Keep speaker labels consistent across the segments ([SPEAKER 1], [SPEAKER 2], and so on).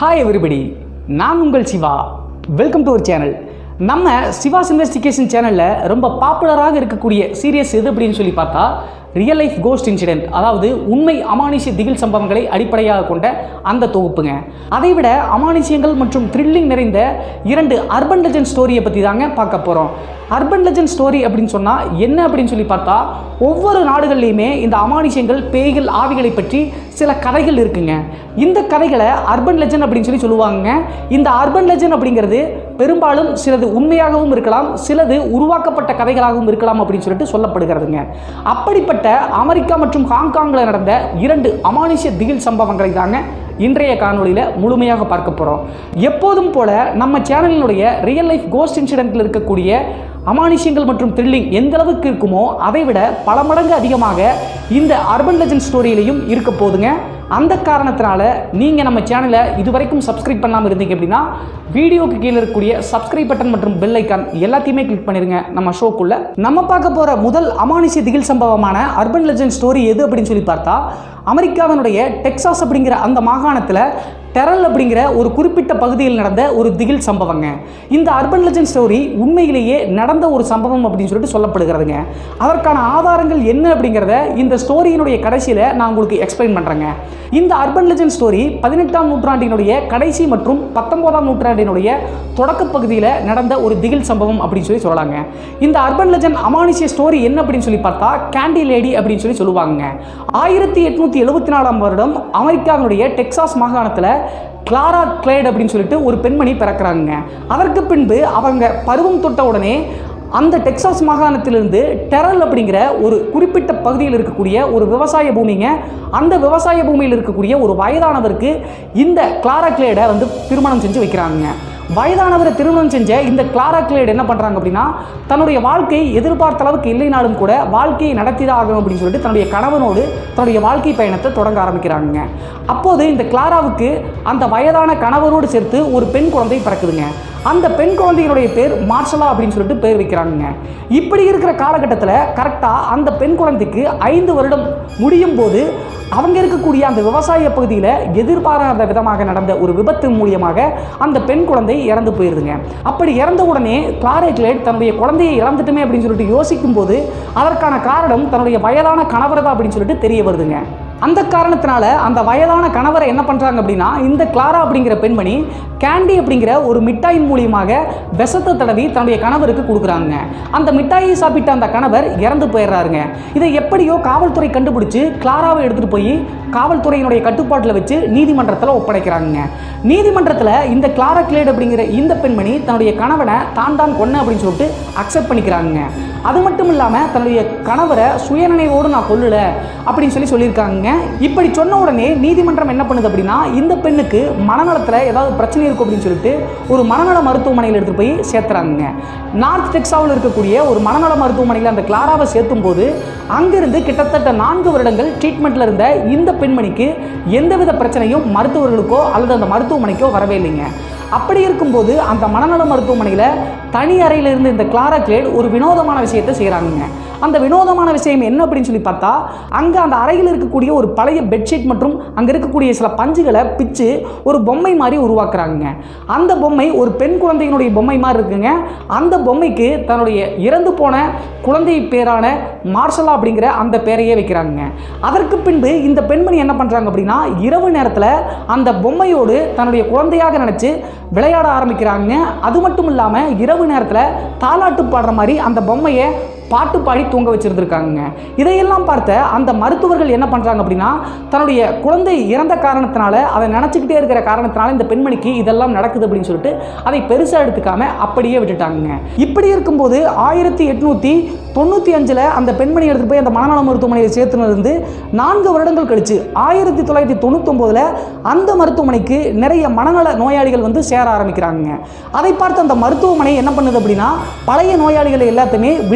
[SPEAKER 1] hi everybody நான் உங்கள் Siva welcome to our channel நம்ம சிவாஸ் இன்வெஸ்டிகேஷன் சேனலில் ரொம்ப பாப்புலராக இருக்கக்கூடிய சீரியஸ் எது அப்படின்னு சொல்லி பார்த்தா ரியல் லைஃப் கோஸ்ட் இன்சிடென்ட் அதாவது உண்மை அமானுஷ்ய திகில் சம்பவங்களை அடிப்படையாக கொண்ட அந்த தொகுப்புங்க அதை விட அமானுஷ்யங்கள் மற்றும் த்ரில்லிங் நிறைந்த இரண்டு அர்பன் லெஜண்ட் ஸ்டோரியை பற்றி தாங்க பார்க்க போகிறோம் அர்பன் லெஜண்ட் ஸ்டோரி அப்படின்னு சொன்னால் என்ன அப்படின்னு சொல்லி பார்த்தா ஒவ்வொரு நாடுகள்லையுமே இந்த அமானுஷ்யங்கள் பேய்கள் ஆவிகளை பற்றி சில கதைகள் இருக்குங்க இந்த கதைகளை அர்பன் லெஜண்ட் அப்படின்னு சொல்லி சொல்லுவாங்க இந்த அர்பன் லெஜண்ட் அப்படிங்கிறது பெரும்பாலும் சிலது உண்மையாகவும் இருக்கலாம் சிலது உருவாக்கப்பட்ட கதைகளாகவும் இருக்கலாம் அப்படின்னு சொல்லிட்டு சொல்லப்படுகிறதுங்க அப்படிப்பட்ட அமெரிக்கா மற்றும் ஹாங்காங்கில் நடந்த இரண்டு அமானுஷ்ய திகில் சம்பவங்களை தாங்க இன்றைய காணொளியில் முழுமையாக பார்க்க போகிறோம் எப்போதும் போல நம்ம சேனலினுடைய ரியல் லைஃப் கோஸ்ட் இன்சிடென்ட்டில் இருக்கக்கூடிய அமானுஷ்யங்கள் மற்றும் த்ரில்லிங் எந்த அளவுக்கு இருக்குமோ அதை விட பல மடங்கு அதிகமாக இந்த அர்பன் லெஜண்ட் ஸ்டோரியிலையும் இருக்க போதுங்க அந்த காரணத்தினால நீங்கள் நம்ம சேனலை இதுவரைக்கும் சப்ஸ்கிரைப் பண்ணாமல் இருந்தீங்க அப்படின்னா வீடியோக்கு கீழே இருக்கக்கூடிய சப்ஸ்கிரைப் பட்டன் மற்றும் பெல் ஐக்கான் எல்லாத்தையுமே கிளிக் பண்ணிருங்க நம்ம ஷோக்குள்ள நம்ம பார்க்க போகிற முதல் அமானுஷ்ய திகில் சம்பவமான அர்பன் லெஜண்ட் ஸ்டோரி எது அப்படின்னு சொல்லி பார்த்தா அமெரிக்காவினுடைய டெக்சாஸ் அப்படிங்கிற அந்த மாகாணத்தில் டெரல் அப்படிங்கிற ஒரு குறிப்பிட்ட பகுதியில் நடந்த ஒரு திகில் சம்பவங்க இந்த அர்பன் லெஜண்ட் ஸ்டோரி உண்மையிலேயே நடந்த ஒரு சம்பவம் அப்படின்னு சொல்லிட்டு சொல்லப்படுகிறதுங்க அதற்கான ஆதாரங்கள் என்ன அப்படிங்கிறத இந்த ஸ்டோரியினுடைய கடைசியில் நான் உங்களுக்கு எக்ஸ்பிளைன் பண்ணுறேங்க இந்த அர்பன் லெஜண்ட் ஸ்டோரி பதினெட்டாம் நூற்றாண்டினுடைய கடைசி மற்றும் பத்தொன்பதாம் நூற்றாண்டினுடைய தொடக்க பகுதியில் நடந்த ஒரு திகில் சம்பவம் அப்படின்னு சொல்லி சொல்லலாங்க இந்த அர்பன் லெஜண்ட் அமானுஷ்ய ஸ்டோரி என்ன அப்படின்னு சொல்லி பார்த்தா கேண்டி லேடி அப்படின்னு சொல்லி சொல்லுவாங்க ஆயிரத்தி எட்நூத்தி எழுபத்தி நாலாம் வருடம் அமெரிக்காவினுடைய டெக்சாஸ் மாகாணத்தில் கிளாரா கிளேட் அப்படின்னு சொல்லிட்டு ஒரு பெண்மணி பிறக்கிறாங்க அதற்கு பின்பு அவங்க பருவம் தொட்ட உடனே அந்த டெக்சாஸ் மாகாணத்திலிருந்து டெரல் அப்படிங்கிற ஒரு குறிப்பிட்ட பகுதியில் இருக்கக்கூடிய ஒரு விவசாய பூமிங்க அந்த விவசாய பூமியில் இருக்கக்கூடிய ஒரு வயதானவருக்கு இந்த கிளாரா கிளேடை வந்து திருமணம் செஞ்சு வைக்கிறாங்க வயதானவரை திருமணம் செஞ்ச இந்த கிளாரா கிளேட் என்ன பண்ணுறாங்க அப்படின்னா தன்னுடைய வாழ்க்கை எதிர்பார்த்த அளவுக்கு இல்லைனாலும் கூட வாழ்க்கையை நடத்தி தான் ஆகணும் அப்படின்னு சொல்லிட்டு தன்னுடைய கணவனோடு தன்னுடைய வாழ்க்கை பயணத்தை தொடங்க ஆரம்பிக்கிறாங்க அப்போது இந்த கிளாராவுக்கு அந்த வயதான கணவனோடு சேர்த்து ஒரு பெண் குழந்தை பிறக்குதுங்க அந்த பெண் குழந்தையினுடைய பேர் மார்ஷலா அப்படின்னு சொல்லிட்டு பேர் வைக்கிறாங்க இப்படி இருக்கிற காலகட்டத்தில் கரெக்டாக அந்த பெண் குழந்தைக்கு ஐந்து வருடம் முடியும் போது அவங்க இருக்கக்கூடிய அந்த விவசாய பகுதியில் எதிர்பாராத விதமாக நடந்த ஒரு விபத்து மூலியமாக அந்த பெண் குழந்தை இறந்து போயிருதுங்க அப்படி இறந்த உடனே கிளாரே கிளேட் தன்னுடைய குழந்தையை இறந்துட்டுமே அப்படின்னு சொல்லிட்டு யோசிக்கும் போது அதற்கான காரணம் தன்னுடைய வயதான கணவர் தான் அப்படின்னு சொல்லிட்டு தெரிய வருதுங்க அந்த காரணத்தினால அந்த வயதான கணவரை என்ன பண்ணுறாங்க அப்படின்னா இந்த கிளாரா அப்படிங்கிற பெண்மணி கேண்டி அப்படிங்கிற ஒரு மிட்டாயின் மூலியமாக விஷத்தை தடவி தன்னுடைய கணவருக்கு கொடுக்குறாங்க அந்த மிட்டாயை சாப்பிட்ட அந்த கணவர் இறந்து போயிடுறாருங்க இதை எப்படியோ காவல்துறை கண்டுபிடிச்சு கிளாராவை எடுத்துகிட்டு போய் காவல்துறையினுடைய கட்டுப்பாட்டில் வச்சு நீதிமன்றத்தில் ஒப்படைக்கிறாங்க நீதிமன்றத்தில் இந்த கிளாரா கிளேட் அப்படிங்கிற இந்த பெண்மணி தன்னுடைய கணவனை தான் தான் கொன்ன அப்படின்னு சொல்லிட்டு அக்செப்ட் பண்ணிக்கிறாங்க அது மட்டும் இல்லாமல் தன்னுடைய கணவரை சுயநினைவோடு நான் கொல்லல அப்படின்னு சொல்லி சொல்லியிருக்காங்க இப்படி சொன்ன உடனே நீதிமன்றம் என்ன பண்ணுது அப்படின்னா இந்த பெண்ணுக்கு மனநலத்தில் ஏதாவது பிரச்சனை இருக்கும் அப்படின்னு சொல்லிட்டு ஒரு மனநல மருத்துவமனையில் எடுத்துகிட்டு போய் சேர்த்துறாங்க நார்த் டெக்ஸாவில் இருக்கக்கூடிய ஒரு மனநல மருத்துவமனையில் அந்த கிளாராவை சேர்த்தும் போது அங்கிருந்து கிட்டத்தட்ட நான்கு வருடங்கள் ட்ரீட்மெண்ட்டில் இருந்த இந்த பெண்மணிக்கு எந்தவித பிரச்சனையும் மருத்துவர்களுக்கோ அல்லது அந்த மருத்துவமனைக்கோ வரவே இல்லைங்க அப்படி இருக்கும்போது அந்த மனநல மருத்துவமனையில் தனி அறையில் இருந்து இந்த கிளாரா கிளேட் ஒரு வினோதமான விஷயத்தை செய்கிறாங்க அந்த வினோதமான விஷயம் என்ன அப்படின்னு சொல்லி பார்த்தா அங்கே அந்த அறையில் இருக்கக்கூடிய ஒரு பழைய பெட்ஷீட் மற்றும் அங்கே இருக்கக்கூடிய சில பஞ்சுகளை பிச்சு ஒரு பொம்மை மாதிரி உருவாக்குறாங்க அந்த பொம்மை ஒரு பெண் குழந்தையினுடைய பொம்மை மாதிரி இருக்குங்க அந்த பொம்மைக்கு தன்னுடைய இறந்து போன குழந்தை பேரான மார்ஷலா அப்படிங்கிற அந்த பேரையே வைக்கிறாங்க அதற்கு பின்பு இந்த பெண்மணி என்ன பண்ணுறாங்க அப்படின்னா இரவு நேரத்தில் அந்த பொம்மையோடு தன்னுடைய குழந்தையாக நினச்சி விளையாட ஆரம்பிக்கிறாங்க அது மட்டும் இல்லாமல் இரவு நேரத்தில் தாலாட்டு பாடுற மாதிரி அந்த பொம்மையை பாட்டு பாடி தூங்க வச்சிருந்திருக்காங்க இதையெல்லாம் பார்த்த அந்த மருத்துவர்கள் என்ன பண்ணுறாங்க அப்படின்னா தன்னுடைய குழந்தை இறந்த காரணத்தினால அதை நினச்சிக்கிட்டே இருக்கிற காரணத்தினால இந்த பெண்மணிக்கு இதெல்லாம் நடக்குது அப்படின்னு சொல்லிட்டு அதை பெருசாக எடுத்துக்காம அப்படியே விட்டுட்டாங்க இப்படி இருக்கும்போது ஆயிரத்தி எட்நூற்றி தொண்ணூற்றி அஞ்சில் அந்த பெண்மணி எடுத்துகிட்டு போய் அந்த மனநல மருத்துவமனையை சேர்த்துனது நான்கு வருடங்கள் கழிச்சு ஆயிரத்தி தொள்ளாயிரத்தி தொண்ணூத்தொம்போதில் அந்த மருத்துவமனைக்கு நிறைய மனநல நோயாளிகள் வந்து சேர ஆரம்பிக்கிறாங்க அதை பார்த்து அந்த மருத்துவமனை என்ன பண்ணுது அப்படின்னா பழைய நோயாளிகளை எல்லாத்தையுமே விடுவிக்கலாம்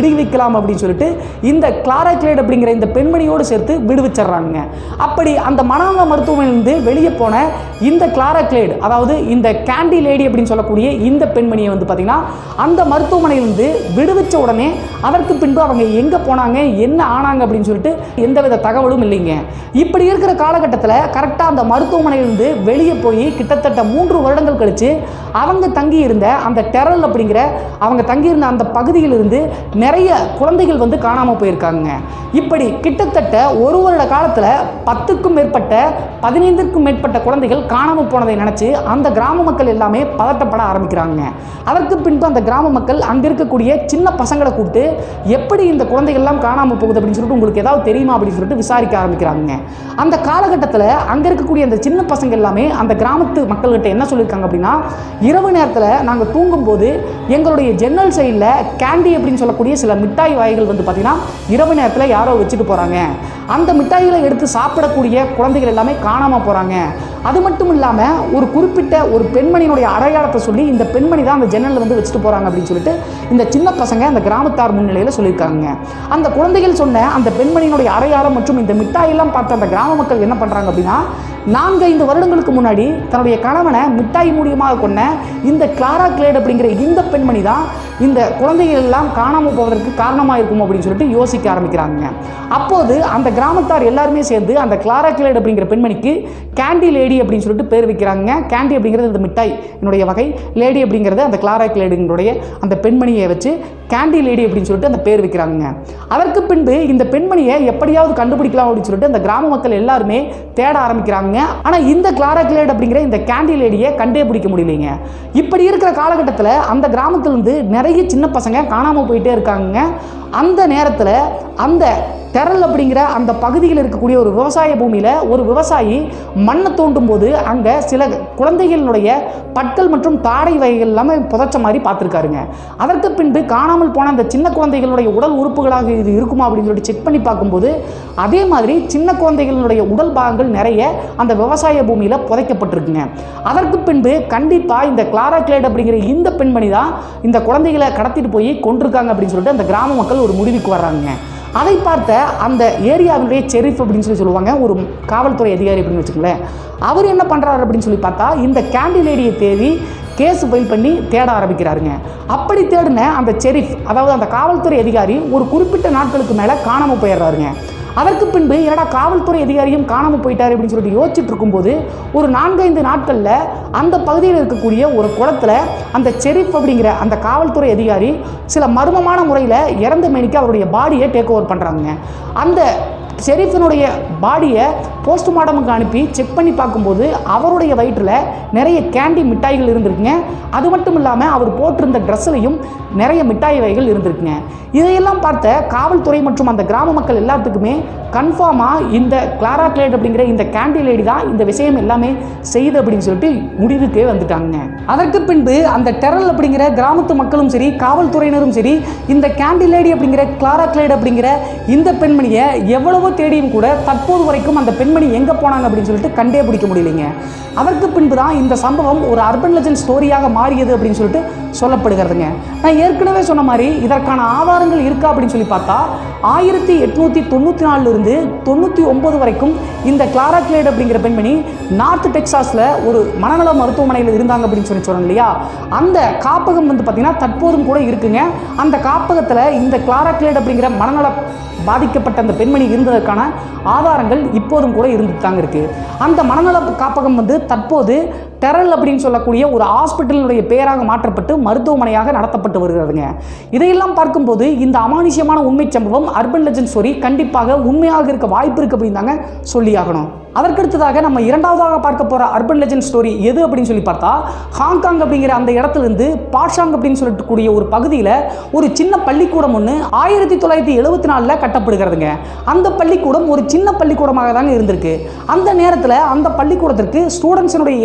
[SPEAKER 1] விடலாம் அப்படின்னு சொல்லிட்டு இந்த கிளாரா கிளேட் அப்படிங்கிற இந்த பெண்மணியோடு சேர்த்து விடுவிச்சிடுறாங்க அப்படி அந்த மனநல மருத்துவமனையிலிருந்து வெளியே போன இந்த கிளாரா கிளேட் அதாவது இந்த கேண்டி லேடி அப்படின்னு சொல்லக்கூடிய இந்த பெண்மணியை வந்து பார்த்தீங்கன்னா அந்த மருத்துவமனையிலிருந்து விடுவிச்ச உடனே அதற்கு பின்பு அவங்க எங்கே போனாங்க என்ன ஆனாங்க அப்படின்னு சொல்லிட்டு எந்தவித தகவலும் இல்லைங்க இப்படி இருக்கிற காலகட்டத்தில் கரெக்டாக அந்த மருத்துவமனையிலிருந்து வெளியே போய் கிட்டத்தட்ட மூன்று வருடங்கள் கழித்து அவங்க தங்கி இருந்த அந்த டெரல் அப்படிங்கிற அவங்க தங்கியிருந்த அந்த பகுதியிலிருந்து நிறைய குழந்தைகள் வந்து காணாமல் போயிருக்காங்க இப்படி கிட்டத்தட்ட ஒரு வருட காலத்தில் பத்துக்கும் மேற்பட்ட பதினைந்திற்கும் மேற்பட்ட குழந்தைகள் காணாமல் போனதை நினச்சி அந்த கிராம மக்கள் எல்லாமே பதட்டப்பட ஆரம்பிக்கிறாங்க அதற்கு பின்பு அந்த கிராம மக்கள் அங்கே இருக்கக்கூடிய சின்ன பசங்களை கூப்பிட்டு எப்படி இந்த குழந்தைகள்லாம் காணாமல் போகுது அப்படின்னு சொல்லிட்டு உங்களுக்கு ஏதாவது தெரியுமா அப்படின்னு சொல்லிட்டு விசாரிக்க ஆரம்பிக்கிறாங்க அந்த காலகட்டத்தில் அங்கே இருக்கக்கூடிய அந்த சின்ன பசங்க எல்லாமே அந்த கிராமத்து மக்கள்கிட்ட என்ன சொல்லியிருக்காங்க அப்படின்னா இரவு நேரத்தில் நாங்கள் தூங்கும்போது எங்களுடைய ஜன்னல் சைடில் கேண்டி அப்படின்னு சொல்லக்கூடிய சில மிட்டாய் வகைகள் வந்து பார்த்திங்கன்னா இரவு நேரத்தில் யாரோ வச்சுட்டு போகிறாங்க அந்த மிட்டாய்களை எடுத்து சாப்பிடக்கூடிய குழந்தைகள் எல்லாமே காணாமல் போகிறாங்க அது மட்டும் இல்லாமல் ஒரு குறிப்பிட்ட ஒரு பெண்மணியினுடைய அடையாளத்தை சொல்லி இந்த பெண்மணி தான் அந்த ஜன்னலில் வந்து வச்சுட்டு போகிறாங்க அப்படின்னு சொல்லிட்டு இந்த சின்ன பசங்க அந்த கிராமத்தார் முன்னிலையில் சொல்லியிருக்காங்க அந்த குழந்தைகள் சொன்ன அந்த பெண்மணியினுடைய அடையாளம் மற்றும் இந்த மிட்டாயெல்லாம் பார்த்த அந்த கிராம மக்கள் என்ன பண்ணுறாங்க அப்படின்னா நான்கு ஐந்து வருடங்களுக்கு முன்னாடி தன்னுடைய கணவனை மிட்டாய் மூலியமாக கொண்ட இந்த கிளாரா கிளேட் அப்படிங்கிற இந்த பெண்மணி தான் இந்த குழந்தைகள் எல்லாம் காணாமல் போவதற்கு காரணமாக இருக்கும் அப்படின்னு சொல்லிட்டு யோசிக்க ஆரம்பிக்கிறாங்க அப்போது அந்த கிராமத்தார் எல்லாருமே சேர்ந்து அந்த கிளாரா கிளேட் அப்படிங்கிற பெண்மணிக்கு கேண்டி லேடி அப்படின்னு சொல்லிட்டு பேர் வைக்கிறாங்க கேண்டி அப்படிங்கிறது இந்த மிட்டாய் என்னுடைய வகை லேடி அப்படிங்கிறது அந்த கிளாரா கிளேடுங்களுடைய அந்த பெண்மணியை வச்சு கேண்டி லேடி அப்படின்னு சொல்லிட்டு அந்த பேர் வைக்கிறாங்க அதற்கு பின்பு இந்த பெண்மணியை எப்படியாவது கண்டுபிடிக்கலாம் அப்படின்னு சொல்லிட்டு அந்த கிராம மக்கள் எல்லாருமே தேட ஆரம்பிக்கிறாங்க ஆனால் இந்த கிளாரா கிளேட் அப்படிங்கிற இந்த கேண்டி லேடியை கண்டே பிடிக்க முடியலைங்க இப்படி இருக்கிற காலகட்டத்தில் அந்த கிராமத்திலிருந்து நிறைய சின்ன பசங்க காணாமல் போயிட்டே இருக்காங்க அந்த நேரத்தில் அந்த தெரல் அப்படிங்கிற அந்த பகுதியில் இருக்கக்கூடிய ஒரு விவசாய பூமியில் ஒரு விவசாயி மண்ணை தோண்டும் போது அங்கே சில குழந்தைகளினுடைய பற்கள் மற்றும் தாடை வகைகள் எல்லாமே புதைச்ச மாதிரி பார்த்துருக்காருங்க அதற்கு பின்பு காணாமல் போன அந்த சின்ன குழந்தைகளுடைய உடல் உறுப்புகளாக இது இருக்குமா அப்படின்னு சொல்லிட்டு செக் பண்ணி பார்க்கும்போது அதே மாதிரி சின்ன குழந்தைகளுடைய உடல் பாகங்கள் நிறைய அந்த விவசாய பூமியில் புதைக்கப்பட்டிருக்குங்க அதற்கு பின்பு கண்டிப்பாக இந்த கிளாரா கிளேட் அப்படிங்கிற இந்த பெண்மணி தான் இந்த குழந்தைகளை கடத்திட்டு போய் கொண்டிருக்காங்க அப்படின்னு சொல்லிட்டு அந்த கிராம மக்கள் ஒரு முடிவுக்கு வர்றாங்க அதை பார்த்த அந்த ஏரியாவினுடைய செரிஃப் அப்படின்னு சொல்லி சொல்லுவாங்க ஒரு காவல்துறை அதிகாரி அப்படின்னு வச்சுக்கோங்களேன் அவர் என்ன பண்ணுறாரு அப்படின்னு சொல்லி பார்த்தா இந்த கேண்டி லேடியை தேடி கேஸ் ஃபைல் பண்ணி தேட ஆரம்பிக்கிறாருங்க அப்படி தேடின அந்த செரிஃப் அதாவது அந்த காவல்துறை அதிகாரி ஒரு குறிப்பிட்ட நாட்களுக்கு மேலே காணாமல் போயிடுறாருங்க அதற்கு பின்பு என்னடா காவல்துறை அதிகாரியும் காணாமல் போயிட்டாரு அப்படின்னு சொல்லிட்டு யோசிச்சுட்டு இருக்கும்போது ஒரு நான்கைந்து நாட்களில் அந்த பகுதியில் இருக்கக்கூடிய ஒரு குளத்தில் அந்த செரிஃப் அப்படிங்கிற அந்த காவல்துறை அதிகாரி சில மர்மமான முறையில் இறந்த மேனிக்கு அவருடைய பாடியை டேக் ஓவர் பண்ணுறாங்க அந்த ஷெரீஃபினுடைய பாடியை போஸ்ட்மார்ட்டமுக்கு அனுப்பி செக் பண்ணி பார்க்கும்போது அவருடைய வயிற்றில் நிறைய கேண்டி மிட்டாய்கள் இருந்திருக்குங்க அது மட்டும் இல்லாமல் அவர் போட்டிருந்த ட்ரெஸ்ஸுலையும் நிறைய மிட்டாய் வகைகள் இருந்திருக்குங்க இதையெல்லாம் பார்த்த காவல்துறை மற்றும் அந்த கிராம மக்கள் எல்லாத்துக்குமே கன்ஃபார்மாக இந்த கிளாரா கிளேட் அப்படிங்கிற இந்த கேண்டி லேடி தான் இந்த விஷயம் எல்லாமே செய்யுது அப்படின்னு சொல்லிட்டு முடிவுக்கே வந்துட்டாங்க அதற்கு பின்பு அந்த டெரல் அப்படிங்கிற கிராமத்து மக்களும் சரி காவல்துறையினரும் சரி இந்த கேண்டி லேடி அப்படிங்கிற கிளாரா கிளேட் அப்படிங்கிற இந்த பெண்மணியை எவ்வளவோ தேடியும் கூட தற்போது வரைக்கும் அந்த பெண்மணி எங்கே போனாங்க அப்படின்னு சொல்லிட்டு கண்டே பிடிக்க முடியலைங்க அதற்கு பின்பு தான் இந்த சம்பவம் ஒரு அர்பன் லெஜண்ட் ஸ்டோரியாக மாறியது அப்படின்னு சொல்லிட்டு சொல்லப்படுகிறதுங்க நான் ஏற்கனவே சொன்ன மாதிரி இதற்கான ஆதாரங்கள் இருக்கா அப்படின்னு சொல்லி பார்த்தா ஆயிரத்தி எட்நூற்றி தொண்ணூற்றி நாலுலேருந்து தொண்ணூற்றி ஒம்பது வரைக்கும் இந்த கிளாரா கிளேட் அப்படிங்கிற பெண்மணி நார்த் டெக்சாஸில் ஒரு மனநல மருத்துவமனையில் இருந்தாங்க அப்படின்னு சொல்லி சொன்னேன் இல்லையா அந்த காப்பகம் வந்து பார்த்திங்கன்னா தற்போதும் கூட இருக்குங்க அந்த காப்பகத்தில் இந்த கிளாரா கிளேட் அப்படிங்கிற மனநல பாதிக்கப்பட்ட அந்த பெண்மணி இருந்ததற்கான ஆதாரங்கள் இப்போதும் கூட இருந்துட்டு தாங்க இருக்குது அந்த மனநல காப்பகம் வந்து தற்போது டெரல் அப்படின்னு சொல்லக்கூடிய ஒரு ஹாஸ்பிட்டலினுடைய பெயராக மாற்றப்பட்டு மருத்துவமனையாக நடத்தப்பட்டு வருகிறதுங்க இதையெல்லாம் பார்க்கும்போது இந்த அமானுஷ்யமான உண்மை சம்பவம் அர்பன் லெஜண்ட் ஸ்டோரி கண்டிப்பாக உண்மையாக இருக்க வாய்ப்பு இருக்குது அப்படின்னு தாங்க சொல்லியாகணும் அதற்கடுத்ததாக நம்ம இரண்டாவதாக பார்க்க போகிற அர்பன் லெஜண்ட் ஸ்டோரி எது அப்படின்னு சொல்லி பார்த்தா ஹாங்காங் அப்படிங்கிற அந்த இடத்துலேருந்து பாட்ஷாங் அப்படின்னு சொல்லிட்டு கூடிய ஒரு பகுதியில் ஒரு சின்ன பள்ளிக்கூடம் ஒன்று ஆயிரத்தி தொள்ளாயிரத்தி எழுபத்தி நாலில் கட்டப்படுகிறதுங்க அந்த பள்ளிக்கூடம் ஒரு சின்ன பள்ளிக்கூடமாக தாங்க இருந்திருக்கு அந்த நேரத்தில் அந்த பள்ளிக்கூடத்திற்கு ஸ்டூடெண்ட்ஸினுடைய எண்ணிக்கை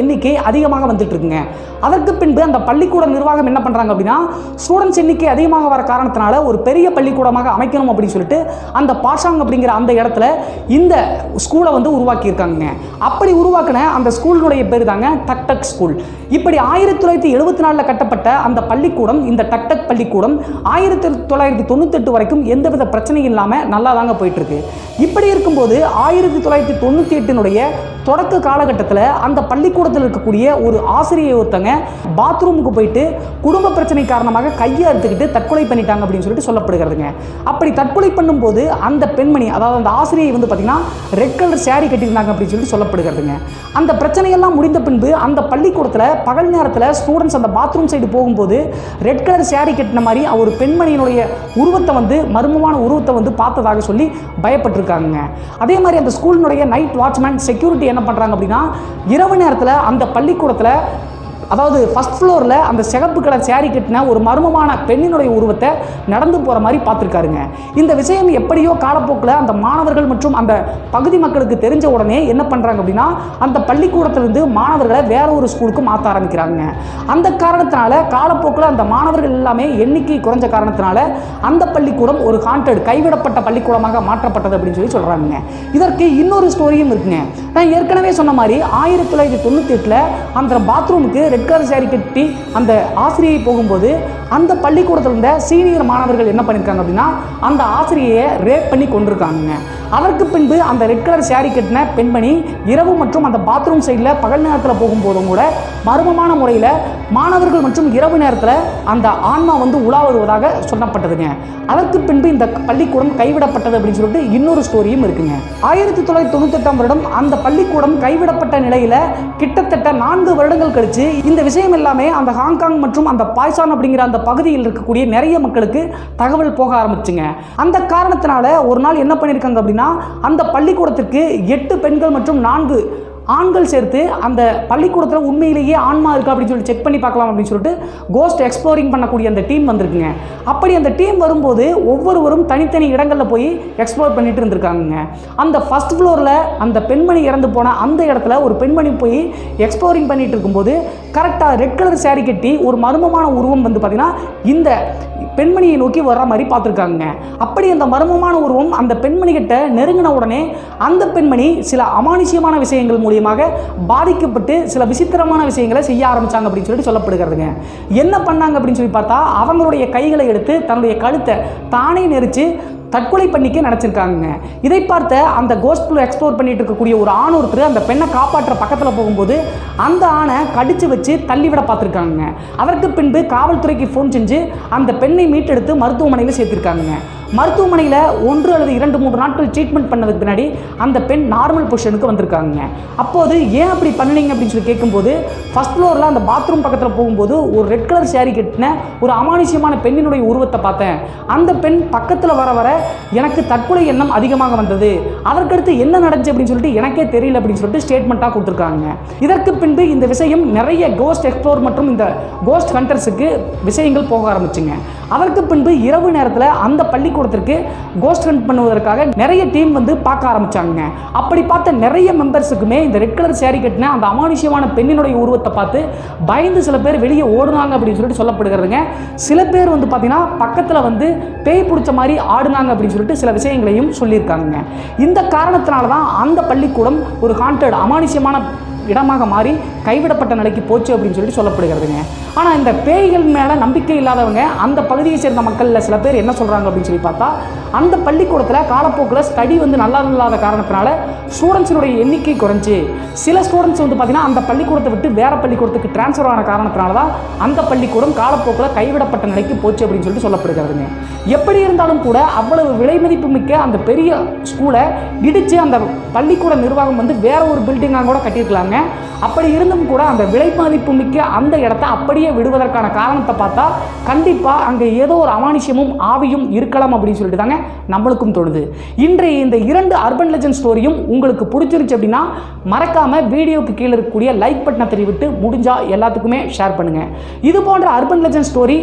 [SPEAKER 1] அதிகமாக வந்துட்டு இருக்குங்க அதற்கு பின்பு அந்த பள்ளிக்கூட நிர்வாகம் என்ன பண்ணுறாங்க அப்படின்னா ஸ்டூடெண்ட்ஸ் எண்ணிக்கை அதிகமாக வர காரணத்தினால ஒரு பெரிய பள்ளிக்கூடமாக அமைக்கணும் அப்படின்னு சொல்லிட்டு அந்த பாஷாங் அப்படிங்கிற அந்த இடத்துல இந்த ஸ்கூலை வந்து உருவாக்கியிருக்காங்க அப்படி உருவாக்கின அந்த ஸ்கூலினுடைய பேர் தாங்க டக் டக் ஸ்கூல் இப்படி ஆயிரத்தி தொள்ளாயிரத்தி எழுபத்தி நாலில் கட்டப்பட்ட அந்த பள்ளிக்கூடம் இந்த டக் டக் பள்ளிக்கூடம் ஆயிரத்தி தொள்ளாயிரத்தி தொண்ணூத்தெட்டு வரைக்கும் எந்தவித பிரச்சனையும் இல்லாமல் நல்லா தாங்க போயிட்டு இருக்கு இப்படி இருக்கும்போது ஆயிரத்தி தொள்ளாயிரத்தி தொண்ணூற்றி எட்டினுடைய தொடக்க காலகட்டத்தில் அந்த பள்ளிக்கூடத்தில் இருக்கக்கூடிய ஒரு ஆசிரியை ஒருத்தங்க பாத்ரூமுக்கு போயிட்டு குடும்ப பிரச்சனை காரணமாக கையை அறுத்துக்கிட்டு தற்கொலை பண்ணிட்டாங்க அப்படின்னு சொல்லிட்டு சொல்லப்படுகிறதுங்க அப்படி தற்கொலை பண்ணும்போது அந்த பெண்மணி அதாவது அந்த ஆசிரியை வந்து பார்த்தீங்கன்னா ரெட் கலர் saree கட்டியிருந்தாங்க அப்படின்னு சொல்லிட்டு சொல்லப்படுகிறதுங்க அந்த பிரச்சனையெல்லாம் முடிந்த பின்பு அந்த பள்ளிக்கூடத்தில் பகல் நேரத்தில் ஸ்டூடெண்ட்ஸ் அந்த பாத்ரூம் சைடு போகும்போது ரெட் கலர் saree கட்டின மாதிரி ஒரு பெண்மணியினுடைய உருவத்தை வந்து மர்மமான உருவத்தை வந்து பார்த்ததாக சொல்லி பயப்பட்டிருக்காங்க அதே மாதிரி அந்த ஸ்கூலினுடைய நைட் வாட்ச்மேன் செக்யூரிட்டி என்ன பண்ணுறாங்க அப்படின்னா இரவு நேரத்தில் அந்த பள்ளிக்கூடத்தில் அதாவது ஃபர்ஸ்ட் ஃப்ளோரில் அந்த சிகப்பு கலர் saree கட்டின ஒரு மர்மமான பெண்ணினுடைய உருவத்தை நடந்து போகிற மாதிரி பார்த்துருக்காருங்க இந்த விஷயம் எப்படியோ காலப்போக்கில் அந்த மாணவர்கள் மற்றும் அந்த பகுதி மக்களுக்கு தெரிஞ்ச உடனே என்ன பண்ணுறாங்க அப்படின்னா அந்த பள்ளிக்கூடத்திலிருந்து மாணவர்களை வேற ஒரு ஸ்கூலுக்கு மாற்ற ஆரம்பிக்கிறாங்க அந்த காரணத்தினால காலப்போக்கில் அந்த மாணவர்கள் எல்லாமே எண்ணிக்கை குறைஞ்ச காரணத்தினால அந்த பள்ளிக்கூடம் ஒரு ஹாண்டட் கைவிடப்பட்ட பள்ளிக்கூடமாக மாற்றப்பட்டது அப்படின்னு சொல்லி சொல்கிறாங்க இதற்கு இன்னொரு ஸ்டோரியும் இருக்குங்க நான் ஏற்கனவே சொன்ன மாதிரி ஆயிரத்தி தொள்ளாயிரத்தி தொண்ணூற்றி எட்டில் அந்த பாத்ரூமுக்கு ரெட் கலர் saree கட்டி அந்த ஆசிரியை போகும்போது அந்த பள்ளிக்கூடத்தில் இருந்த சீனியர் மாணவர்கள் என்ன பண்ணியிருக்காங்க அப்படின்னா அந்த ஆசிரியையை ரேப் பண்ணி கொண்டிருக்காங்க அதற்கு பின்பு அந்த ரெட் கலர் saree கட்டின பெண்மணி இரவு மற்றும் அந்த பாத்ரூம் சைடில் பகல் நேரத்தில் போகும்போதும் கூட மர்மமான முறையில் மாணவர்கள் மற்றும் இரவு நேரத்தில் அந்த ஆன்மா வந்து உலா வருவதாக சொல்லப்பட்டதுங்க அதற்கு பின்பு இந்த பள்ளிக்கூடம் கைவிடப்பட்டது அப்படின்னு சொல்லிட்டு இன்னொரு ஸ்டோரியும் இருக்குங்க ஆயிரத்தி தொள்ளாயிரத்தி தொண்ணூத்தெட்டாம் வருடம் அந்த பள்ளிக்கூடம் கைவிடப்பட்ட நிலையில கிட்டத்தட்ட நான்கு வருடங்கள் கழிச்சு இந்த விஷயம் எல்லாமே அந்த ஹாங்காங் மற்றும் அந்த பாய்சான் அப்படிங்கிற அந்த பகுதியில் இருக்கக்கூடிய நிறைய மக்களுக்கு தகவல் போக ஆரம்பிச்சுங்க அந்த காரணத்தினால ஒரு நாள் என்ன பண்ணியிருக்காங்க அப்படின்னா அந்த பள்ளிக்கூடத்திற்கு எட்டு பெண்கள் மற்றும் நான்கு ஆண்கள் சேர்த்து அந்த பள்ளிக்கூடத்தில் உண்மையிலேயே ஆன்மா இருக்கா அப்படின்னு சொல்லி செக் பண்ணி பார்க்கலாம் அப்படின்னு சொல்லிட்டு கோஸ்ட் எக்ஸ்ப்ளோரிங் பண்ணக்கூடிய அந்த டீம் வந்திருக்குங்க அப்படி அந்த டீம் வரும்போது ஒவ்வொருவரும் தனித்தனி இடங்களில் போய் எக்ஸ்ப்ளோர் பண்ணிட்டு இருந்திருக்காங்க அந்த ஃபர்ஸ்ட் ஃப்ளோரில் அந்த பெண்மணி இறந்து போன அந்த இடத்துல ஒரு பெண்மணி போய் எக்ஸ்ப்ளோரிங் பண்ணிட்டு இருக்கும்போது கரெக்டாக ரெட் கலர் saree கட்டி ஒரு மர்மமான உருவம் வந்து பார்த்தீங்கன்னா இந்த பெண்மணியை நோக்கி வர்ற மாதிரி பார்த்துருக்காங்க அப்படி அந்த மர்மமான உருவம் அந்த பெண்மணி கிட்ட நெருங்கின உடனே அந்த பெண்மணி சில அமானுஷ்யமான விஷயங்கள் மூலியமாக பாதிக்கப்பட்டு சில விசித்திரமான விஷயங்களை செய்ய ஆரம்பிச்சாங்க அப்படின்னு சொல்லிட்டு சொல்லப்படுகிறதுங்க என்ன பண்ணாங்க அப்படின்னு சொல்லி பார்த்தா அவங்களுடைய கைகளை எடுத்து தன்னுடைய கழுத்தை தானே நெரிச்சு தற்கொலை பண்ணிக்க நினச்சிருக்காங்க இதை பார்த்த அந்த கோஸ்ட்ல எக்ஸ்ப்ளோர் பண்ணிட்டு இருக்கக்கூடிய ஒரு ஆண் ஒருத்தர் அந்த பெண்ணை காப்பாற்ற பக்கத்தில் போகும்போது அந்த ஆணை கடிச்சு வச்சு தள்ளிவிட பார்த்துருக்காங்க அதற்கு பின்பு காவல்துறைக்கு ஃபோன் செஞ்சு அந்த பெண்ணை மீட்டெடுத்து மருத்துவமனையில் சேர்த்திருக்காங்க மருத்துவமனையில் ஒன்று அல்லது இரண்டு மூன்று நாட்கள் ட்ரீட்மெண்ட் பண்ணதுக்கு பின்னாடி அந்த பெண் நார்மல் பொசிஷனுக்கு வந்திருக்காங்க அப்போது ஏன் அப்படி பண்ணுனீங்க அப்படின்னு சொல்லி கேட்கும்போது ஃபர்ஸ்ட் ஃப்ளோரில் அந்த பாத்ரூம் பக்கத்தில் போகும்போது ஒரு ரெட் கலர் saree கட்டின ஒரு அமானுஷ்யமான பெண்ணினுடைய உருவத்தை பார்த்தேன் அந்த பெண் பக்கத்தில் வர வர எனக்கு தற்கொலை எண்ணம் அதிகமாக வந்தது அதற்கடுத்து என்ன நடந்துச்சு அப்படின்னு சொல்லிட்டு எனக்கே தெரியல அப்படின்னு சொல்லிட்டு ஸ்டேட்மெண்ட்டாக கொடுத்துருக்காங்க இதற்கு பின்பு இந்த விஷயம் நிறைய கோஸ்ட் எக்ஸ்ப்ளோர் மற்றும் இந்த கோஸ்ட் ஹண்டர்ஸுக்கு விஷயங்கள் போக ஆரம்பிச்சுங்க அதற்கு பின்பு இரவு நேரத்தில் அந்த பள்ளிக்கூடத்திற்கு கோஸ்ட் ஹண்ட் பண்ணுவதற்காக நிறைய டீம் வந்து பார்க்க ஆரம்பிச்சாங்க அப்படி பார்த்த நிறைய மெம்பர்ஸுக்குமே இந்த ரெட் கலர் saree கட்டின அந்த அமானுஷ்யமான பெண்ணினுடைய உருவத்தை பார்த்து பயந்து சில பேர் வெளியே ஓடுனாங்க அப்படின்னு சொல்லிட்டு சொல்லப்படுகிறதுங்க சில பேர் வந்து பார்த்தீங்கன்னா பக்கத்தில் வந்து பேய் பிடிச்ச மாதிரி ஆடுனாங்க அப்படின்னு சொல்லிட்டு சில விஷயங்களையும் சொல்லியிருக்காங்க இந்த காரணத்தினால தான் அந்த பள்ளிக்கூடம் ஒரு ஹாண்டட் அமானுஷ்யமான இடமாக மாறி கைவிடப்பட்ட நிலைக்கு போச்சு அப்படின்னு சொல்லிட்டு சொல்லப்படுகிறதுங்க ஆனால் இந்த பேய்கள் மேலே நம்பிக்கை இல்லாதவங்க அந்த பகுதியை சேர்ந்த மக்களில் சில பேர் என்ன சொல்கிறாங்க அப்படின்னு சொல்லி பார்த்தா அந்த பள்ளிக்கூடத்தில் காலப்போக்கில் ஸ்டடி வந்து நல்லா இல்லாத காரணத்தினால ஸ்டூடெண்ட்ஸினுடைய எண்ணிக்கை குறைஞ்சு சில ஸ்டூடெண்ட்ஸ் வந்து பார்த்திங்கன்னா அந்த பள்ளிக்கூடத்தை விட்டு வேற பள்ளிக்கூடத்துக்கு ட்ரான்ஸ்ஃபர் ஆன காரணத்தினால தான் அந்த பள்ளிக்கூடம் காலப்போக்கில் கைவிடப்பட்ட நிலைக்கு போச்சு அப்படின்னு சொல்லிட்டு சொல்லப்படுகிறதுங்க எப்படி இருந்தாலும் கூட அவ்வளவு விலை மதிப்பு மிக்க அந்த பெரிய ஸ்கூலை இடித்து அந்த பள்ளிக்கூட நிர்வாகம் வந்து வேற ஒரு பில்டிங்காக கூட கட்டியிருக்கலாங்க அப்படி இருந்தும் கூட அந்த விலை மதிப்பு மிக்க அந்த இடத்த அப்படியே விடுவதற்கான காரணத்தை பார்த்தா கண்டிப்பாக அங்கே ஏதோ ஒரு அமானுஷ்யமும் ஆவியும் இருக்கலாம் அப்படின்னு சொல்லிட்டு தாங்க நம்மளுக்கும் தோணுது இன்றைய இந்த இரண்டு அர்பன் லெஜண்ட் ஸ்டோரியும் உங்களுக்கு பிடிச்சிருச்சு அப்படின்னா மறக்காம வீடியோக்கு கீழே இருக்கக்கூடிய லைக் பட்டனை தெரிவிட்டு முடிஞ்சா எல்லாத்துக்குமே ஷேர் பண்ணுங்க இது போன்ற அர்பன் லெஜண்ட் ஸ்டோரி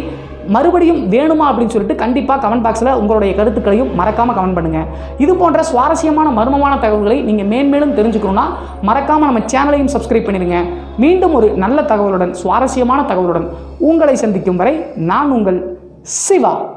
[SPEAKER 1] மறுபடியும் வேணுமா அப்படின்னு சொல்லிட்டு கண்டிப்பாக கமெண்ட் பாக்ஸில் உங்களுடைய கருத்துக்களையும் மறக்காமல் கமெண்ட் பண்ணுங்கள் இது போன்ற சுவாரஸ்யமான மர்மமான தகவல்களை நீங்கள் மேன்மேலும் தெரிஞ்சுக்கணும்னா மறக்காமல் நம்ம சேனலையும் சப்ஸ்கிரைப் பண்ணிடுங்க மீண்டும் ஒரு நல்ல தகவலுடன் சுவாரஸ்யமான தகவலுடன் உங்களை சந்திக்கும் வரை நான் உங்கள் சிவா